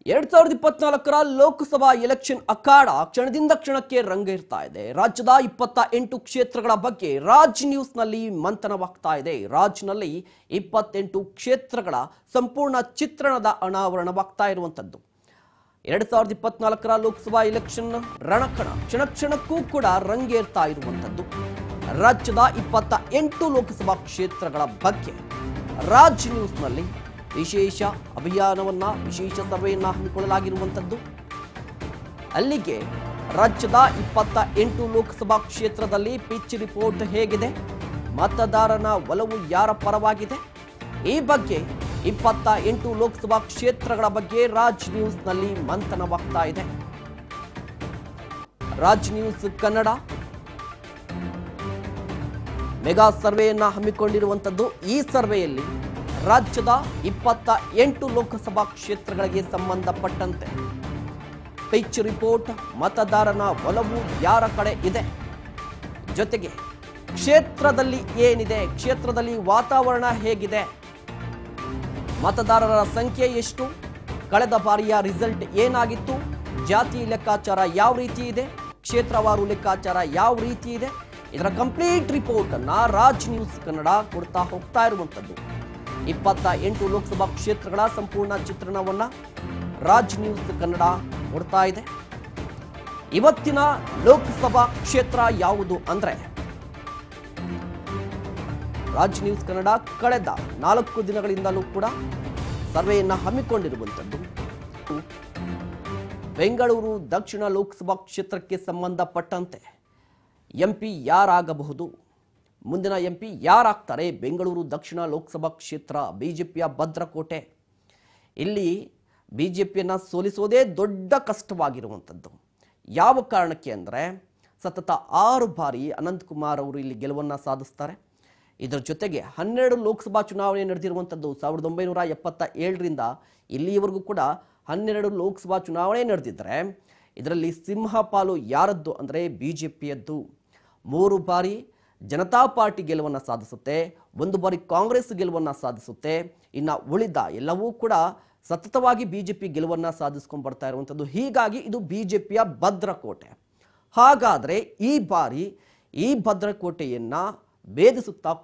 ಎರಡ್ ಸಾವಿರದ ಇಪ್ಪತ್ನಾಲ್ಕರ ಲೋಕಸಭಾ ಎಲೆಕ್ಷನ್ ಅಖಾಡ ಕ್ಷಣದಿಂದ ಕ್ಷಣಕ್ಕೆ ರಂಗೇರ್ತಾ ಇದೆ ರಾಜ್ಯದ ಇಪ್ಪತ್ತ ಎಂಟು ಕ್ಷೇತ್ರಗಳ ಬಗ್ಗೆ ರಾಜ್ ನ್ಯೂಸ್ನಲ್ಲಿ ಮಂಥನವಾಗ್ತಾ ಇದೆ ರಾಜ್ನಲ್ಲಿ ಇಪ್ಪತ್ತೆಂಟು ಕ್ಷೇತ್ರಗಳ ಸಂಪೂರ್ಣ ಚಿತ್ರಣದ ಅನಾವರಣವಾಗ್ತಾ ಇರುವಂಥದ್ದು ಎರಡ್ ಸಾವಿರದ ಇಪ್ಪತ್ನಾಲ್ಕರ ಲೋಕಸಭಾ ಎಲೆಕ್ಷನ್ ರಣಕಣ ಕ್ಷಣ ಕ್ಷಣಕ್ಕೂ ಕೂಡ ರಂಗೇರ್ತಾ ಇರುವಂಥದ್ದು ರಾಜ್ಯದ ಇಪ್ಪತ್ತ ಎಂಟು ಲೋಕಸಭಾ ಕ್ಷೇತ್ರಗಳ ಬಗ್ಗೆ ರಾಜ್ ನ್ಯೂಸ್ನಲ್ಲಿ ವಿಶೇಷ ಅಭಿಯಾನವನ್ನ ವಿಶೇಷ ಸರ್ವೆಯನ್ನ ಹಮ್ಮಿಕೊಳ್ಳಲಾಗಿರುವಂಥದ್ದು ಅಲ್ಲಿಗೆ ರಾಜ್ಯದ ಇಪ್ಪತ್ತ ಎಂಟು ಲೋಕಸಭಾ ಕ್ಷೇತ್ರದಲ್ಲಿ ಪಿಚ್ ರಿಪೋರ್ಟ್ ಹೇಗಿದೆ ಮತದಾರನ ಒಲವು ಯಾರ ಪರವಾಗಿದೆ ಈ ಬಗ್ಗೆ ಇಪ್ಪತ್ತ ಎಂಟು ಲೋಕಸಭಾ ಕ್ಷೇತ್ರಗಳ ಬಗ್ಗೆ ರಾಜ್ ನ್ಯೂಸ್ನಲ್ಲಿ ಮಂಥನವಾಗ್ತಾ ಇದೆ ರಾಜ್ ನ್ಯೂಸ್ ಕನ್ನಡ ಮೆಗಾ ಸರ್ವೆಯನ್ನ ಹಮ್ಮಿಕೊಂಡಿರುವಂಥದ್ದು ಈ ಸರ್ವೆಯಲ್ಲಿ ರಾಜ್ಯದ ಇಪ್ಪತ್ತ ಎಂಟು ಲೋಕಸಭಾ ಕ್ಷೇತ್ರಗಳಿಗೆ ಸಂಬಂಧಪಟ್ಟಂತೆ ಪಿಚ್ ರಿಪೋರ್ಟ್ ಮತದಾರನ ಒಲವು ಯಾರ ಕಡೆ ಇದೆ ಜೊತೆಗೆ ಕ್ಷೇತ್ರದಲ್ಲಿ ಏನಿದೆ ಕ್ಷೇತ್ರದಲ್ಲಿ ವಾತಾವರಣ ಹೇಗಿದೆ ಮತದಾರರ ಸಂಖ್ಯೆ ಎಷ್ಟು ಕಳೆದ ಬಾರಿಯ ರಿಸಲ್ಟ್ ಏನಾಗಿತ್ತು ಜಾತಿ ಲೆಕ್ಕಾಚಾರ ಯಾವ ರೀತಿ ಇದೆ ಕ್ಷೇತ್ರವಾರು ಲೆಕ್ಕಾಚಾರ ಯಾವ ರೀತಿ ಇದೆ ಇದರ ಕಂಪ್ಲೀಟ್ ರಿಪೋರ್ಟ್ ಅನ್ನ ರಾಜ್ ನ್ಯೂಸ್ ಕನ್ನಡ ಕೊಡ್ತಾ ಹೋಗ್ತಾ ಇರುವಂಥದ್ದು ಇಪ್ಪತ್ತ ಎಂಟು ಲೋಕಸಭಾ ಕ್ಷೇತ್ರಗಳ ಸಂಪೂರ್ಣ ಚಿತ್ರಣವನ್ನ ರಾಜ್ ನ್ಯೂಸ್ ಕನ್ನಡ ಕೊಡ್ತಾ ಇದೆ ಇವತ್ತಿನ ಲೋಕಸಭಾ ಕ್ಷೇತ್ರ ಯಾವುದು ಅಂದ್ರೆ ರಾಜ್ ನ್ಯೂಸ್ ಕನ್ನಡ ಕಳೆದ ನಾಲ್ಕು ದಿನಗಳಿಂದಲೂ ಕೂಡ ಸರ್ವೆಯನ್ನ ಹಮ್ಮಿಕೊಂಡಿರುವಂಥದ್ದು ಬೆಂಗಳೂರು ದಕ್ಷಿಣ ಲೋಕಸಭಾ ಕ್ಷೇತ್ರಕ್ಕೆ ಸಂಬಂಧಪಟ್ಟಂತೆ ಎಂ ಪಿ ಯಾರಾಗಬಹುದು ಮುಂದಿನ ಎಂ ಪಿ ಯಾರಾಗ್ತಾರೆ ಬೆಂಗಳೂರು ದಕ್ಷಿಣ ಲೋಕಸಭಾ ಕ್ಷೇತ್ರ ಬಿಜೆಪಿಯ ಭದ್ರಕೋಟೆ ಇಲ್ಲಿ ಬಿಜೆಪಿಯನ್ನು ಸೋಲಿಸೋದೇ ದೊಡ್ಡ ಕಷ್ಟವಾಗಿರುವಂಥದ್ದು ಯಾವ ಕಾರಣಕ್ಕೆ ಅಂದರೆ ಸತತ ಆರು ಬಾರಿ ಅನಂತಕುಮಾರ್ ಅವರು ಇಲ್ಲಿ ಗೆಲುವನ್ನು ಸಾಧಿಸ್ತಾರೆ ಇದರ ಜೊತೆಗೆ ಹನ್ನೆರಡು ಲೋಕಸಭಾ ಚುನಾವಣೆ ನಡೆದಿರುವಂಥದ್ದು ಸಾವಿರದ ಒಂಬೈನೂರ ಎಪ್ಪತ್ತ ಏಳರಿಂದ ಇಲ್ಲಿಯವರೆಗೂ ಕೂಡ ಹನ್ನೆರಡು ಲೋಕಸಭಾ ಚುನಾವಣೆ ನಡೆದಿದ್ದರೆ ಇದರಲ್ಲಿ ಸಿಂಹಪಾಲು ಯಾರದ್ದು ಅಂದರೆ ಬಿ ಜೆ ಪಿಯದ್ದು ಮೂರು ಬಾರಿ ಜನತಾ ಪಾರ್ಟಿ ಗೆಲುವನ್ನು ಸಾಧಿಸುತ್ತೆ ಒಂದು ಬಾರಿ ಕಾಂಗ್ರೆಸ್ ಗೆಲುವನ್ನು ಸಾಧಿಸುತ್ತೆ ಇನ್ನು ಉಳಿದ ಎಲ್ಲವೂ ಕೂಡ ಸತತವಾಗಿ ಬಿ ಜೆ ಪಿ ಗೆಲುವನ್ನು ಸಾಧಿಸ್ಕೊಂಡು ಬರ್ತಾ ಇರುವಂಥದ್ದು ಹೀಗಾಗಿ ಇದು ಬಿ ಜೆ ಪಿಯ ಭದ್ರಕೋಟೆ ಹಾಗಾದರೆ ಈ ಬಾರಿ ಈ ಭದ್ರಕೋಟೆಯನ್ನು ಭೇದಿಸುತ್ತಾ